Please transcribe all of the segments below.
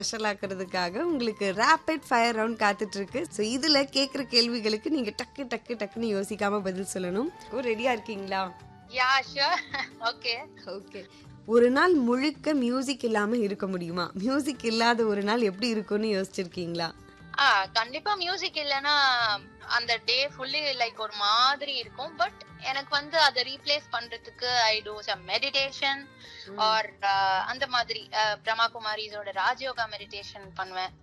Special ஆக்குறதுக்காக உங்களுக்கு rapid fire round காத்துட்டு இருக்கு ஸோ இதுல கேட்குற கேள்விகளுக்கு நீங்க டக்கு டக்கு டக்குன்னு யோசிக்காம பதில் சொல்லணும் ரெடியா இருக்கீங்களா யா ஷூர் ஓகே ஓகே ஒரு நாள் முழுக்க மியூசிக் இல்லாம இருக்க முடியுமா மியூசிக் இல்லாத ஒரு நாள் எப்படி இருக்கும்னு யோசிச்சிருக்கீங்களா ஆ கண்டிப்பா மியூசிக் இல்லைன்னா அந்த டே ஃபுல்லி லைக் ஒரு மாதிரி இருக்கும் பட் எனக்கு வந்து அதை ரீப்ளேஸ் பண்றதுக்கு I do some meditation or அந்த மாதிரி அஹ், பிரம்மா குமாரிஸோட ராஜயோகா மெடிடேஷன் பண்ணுவேன்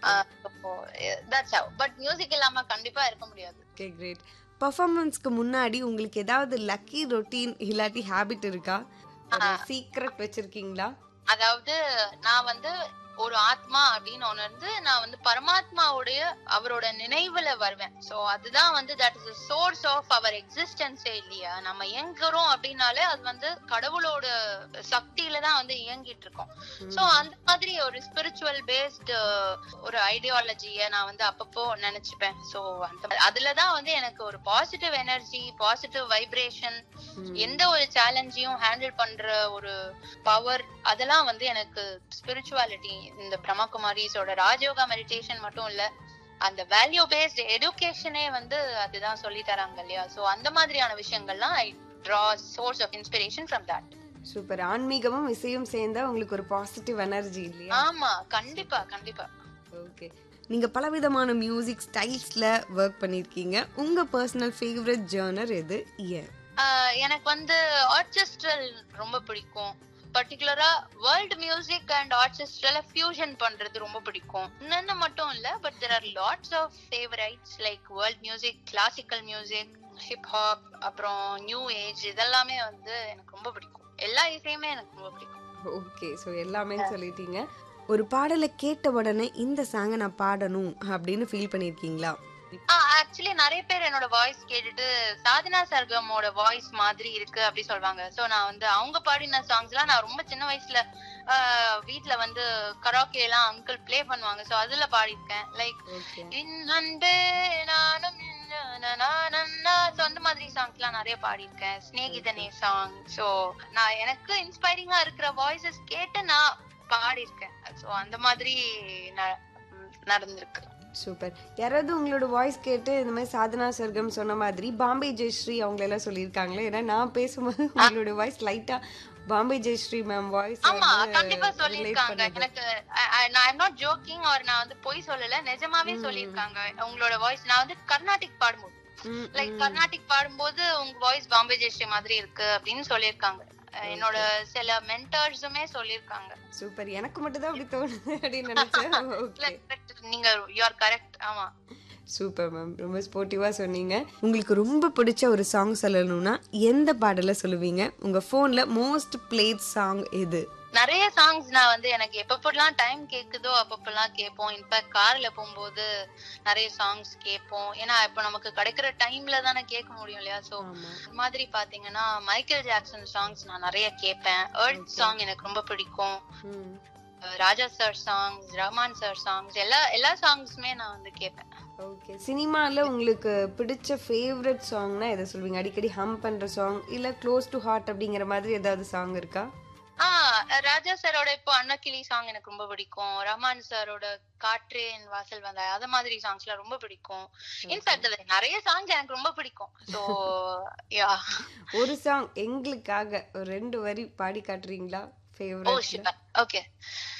தட்ஸ் ஹவ் பட் மியூசிக் இல்லாம கண்டிப்பா இருக்க முடியாது ஓகே கிரேட் பர்ஃபார்மன்ஸ்க்கு முன்னாடி உங்களுக்கு ஏதாவது லக்கி ரொட்டீன் இல்லாட்டி ஹேபிட் இருக்கா சீக்ரெட் வச்சிருக்கீங்களா அதாவது நான் வந்து ஒரு ஆத்மா அப்படின்னு உணர்ந்து நான் வந்து பரமாத்மாவுடைய அவரோட நினைவுல வருவேன் சோ அதுதான் வந்து that is source of our எக்ஸிஸ்டன்ஸே இல்லையா நம்ம இயங்குறோம் அப்படின்னாலே அது வந்து கடவுளோட சக்தியில தான் வந்து இயங்கிட்டு இருக்கோம் சோ அந்த மாதிரி ஒரு ஸ்பிரிச்சுவல் பேஸ்டு ஒரு ஐடியாலஜிய நான் வந்து அப்பப்போ நினைச்சுப்பேன் சோ அந்த அதுலதான் வந்து எனக்கு ஒரு பாசிட்டிவ் எனர்ஜி பாசிட்டிவ் வைப்ரேஷன் எந்த ஒரு சேலஞ்சையும் ஹேண்டில் பண்ற ஒரு பவர் அதெல்லாம் வந்து எனக்கு ஸ்பிரிச்சுவாலிட்டி இந்த பிரம்மகுமாரிஸோட ராஜயோகா மெடிடேஷன் மட்டும் இல்ல அந்த வேல்யூ பேஸ்ட் எடுகேஷனே வந்து அதுதான் சொல்லி தராங்க இல்லையா சோ அந்த மாதிரியான விஷயங்கள்லாம் I draw source of inspiration from that super ஆன்மீகமும் இசையும் சேர்ந்தா உங்களுக்கு ஒரு பாசிட்டிவ் எனர்ஜி இல்லையா ஆமா கண்டிப்பா கண்டிப்பா ஓகே நீங்க பலவிதமான மியூசிக் ஸ்டைல்ஸ்ல ஒர்க் பண்ணிருக்கீங்க உங்க பர்சனல் ஃபேவரட் ஜேர்னர் எது ஏன் ஆஹ் எனக்கு வந்து ஆர்கெஸ்ட்ரல் ரொம்ப பிடிக்கும் பர்டிகுலரா world music and orchestral fusion பண்றது ரொம்ப பிடிக்கும் இன்னொன்னு மட்டும் இல்ல but there are lots of favourites like world music classical music hip hop அப்புறம் நியூ ஏஜ் இதெல்லாமே வந்து எனக்கு ரொம்ப பிடிக்கும் எல்லா இசையுமே எனக்கு ரொம்ப பிடிக்கும் ஓகே ஸோ எல்லாமே சொல்லிட்டீங்க ஒரு பாடலை கேட்ட உடனே இந்த சாங்கை நான் பாடணும் அப்படின்னு ஃபீல் பண்ணியிருக்கீங்களா ஆக்சுவலி நிறைய பேர் என்னோட வாய்ஸ் கேட்டுட்டு சாதனா சர்கமோட வாய்ஸ் மாதிரி இருக்கு அப்படி சொல்லுவாங்க சோ நான் வந்து அவங்க பாடின சாங்ஸ் எல்லாம் நான் ரொம்ப சின்ன வயசுல ஆஹ், வீட்ல வந்து கராக்கே எல்லாம் அங்கிள் ப்ளே பண்ணுவாங்க சோ அதுல பாடியிருக்கேன் லைக் ஓகே அன்பே நானும் சோ அந்த மாதிரி சாங்ஸ் எல்லாம் நிறைய பாடியிருக்கேன் ஸ்நேகிதனே சாங் சோ நான் எனக்கு இன்ஸ்பைரிங்கா இருக்கிற வாய்ஸஸ் கேட்டு நான் பாடியிருக்கேன் சோ அந்த மாதிரி ந- நடந்திருக்கு சூப்பர் யாராவது உங்களோட வாய்ஸ் கேட்டு இந்த மாதிரி சாதனா சர்க்கம் சொன்ன மாதிரி பாம்பே ஜெயஸ்ரீ அவங்க எல்லாம் சொல்லியிருக்காங்களே ஏன்னா நான் பேசும்போது உங்களோட வாய்ஸ் லைட்டா பாம்பே ஜெயஸ்ரீ மேம் வாய்ஸ் ஆமா கண்டிப்பா சொல்லிருக்காங்க எனக்கு I- I- நான் ஐம் நாட் ஜோக்கிங் ஆர் நான் வந்து பொய் சொல்லல நிஜமாவே சொல்லிருக்காங்க உங்களோட வாய்ஸ் நான் வந்து கர்நாடிக் பாடும்போது லைக் கர்நாடிக் பாடும்போது உங்க வாய்ஸ் பாம்பே ஜெயஸ்ரீ மாதிரி இருக்கு அப்படின்னு சொல்லிருக்காங்க அஹ் என்னோட சில மென்டர்ஸுமே சொல்லிருக்காங்க சூப்பர் எனக்கு மட்டும் தான் அப்படி தோணுது அப்படின்னு நினைச்சேன் இல்ல ஓகே correct. நீங்க யூ ஆர் கரெக்ட் ஆமா சூப்பர் மேம் ரொம்ப ஸ்போர்ட்டிவா சொன்னீங்க உங்களுக்கு ரொம்ப பிடிச்ச ஒரு சாங் சொல்லணும்னா எந்த பாடல சொல்லுவீங்க உங்க போன்ல மோஸ்ட் பிளேட் சாங் எது நிறைய சாங்ஸ் நான் வந்து எனக்கு எப்பப்பெல்லாம் டைம் கேக்குதோ அப்பப்பெல்லாம் கேட்போம் இன்ஃபேக்ட் கார்ல போகும்போது நிறைய சாங்ஸ் கேட்போம் ஏன்னா இப்ப நமக்கு கிடைக்கிற டைம்ல தானே கேட்க முடியும் இல்லையா சோ ஆமா மாதிரி பாத்தீங்கன்னா மைக்கேல் ஜாக்சன் சாங்ஸ் நான் நிறைய கேட்பேன் எர்த் சாங் எனக்கு ரொம்ப பிடிக்கும் ம். அஹ் Raja sir songs Rahman sir songs எல்லா எல்லா சாங்ஸுமே நான் வந்து கேட்பேன் ஓகே சினிமால உங்களுக்கு பிடிச்ச ஃபேவரட் சாங்னா எதை சொல்வீங்க அடிக்கடி ஹம் பண்ற சாங் இல்ல க்ளோஸ் டு ஹார்ட் அப்படிங்கிற மாதிரி ஏதாவது சாங் இருக்கா ஆஹ் ராஜா சாரோட இப்போ அன்னக்கிளி சாங் எனக்கு ரொம்ப பிடிக்கும் ரஹ்மான் சாரோட காற்றே என் வாசல் வந்தாய் அத மாதிரி சாங்ஸ் எல்லாம் ரொம்ப பிடிக்கும் இன்ஃபேக்ட் நிறைய சாங்ஸ் எனக்கு ரொம்ப பிடிக்கும் சோ யா ஒரு சாங் எங்களுக்காக ஒரு ரெண்டு வரி பாடி காட்டுறீங்களா ஓ ஃபேவரட் ஷிவர் ஓகே